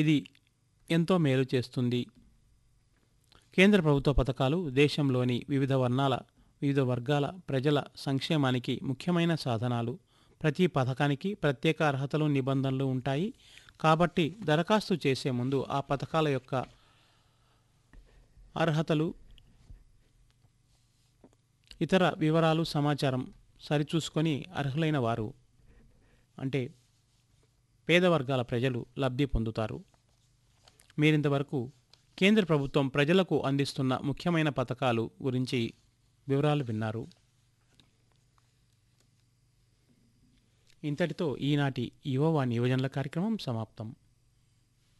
ఇది ఎంతో మేలు చేస్తుంది కేంద్ర ప్రభుత్వ పథకాలు దేశంలోని వివిధ వర్ణాల వివిధ వర్గాల ప్రజల సంక్షేమానికి ముఖ్యమైన సాధనాలు ప్రతి పథకానికి ప్రత్యేక అర్హతలు నిబంధనలు ఉంటాయి కాబట్టి దరఖాస్తు చేసే ముందు ఆ పథకాల యొక్క అర్హతలు ఇతర వివరాలు సమాచారం సరిచూసుకొని అర్హులైన వారు అంటే పేద వర్గాల ప్రజలు లబ్ధి పొందుతారు మీరింతవరకు కేంద్ర ప్రభుత్వం ప్రజలకు అందిస్తున్న ముఖ్యమైన పథకాలు గురించి వివరాలు విన్నారు ఇంతటితో ఈనాటి యువవాణి యువజనుల కార్యక్రమం సమాప్తం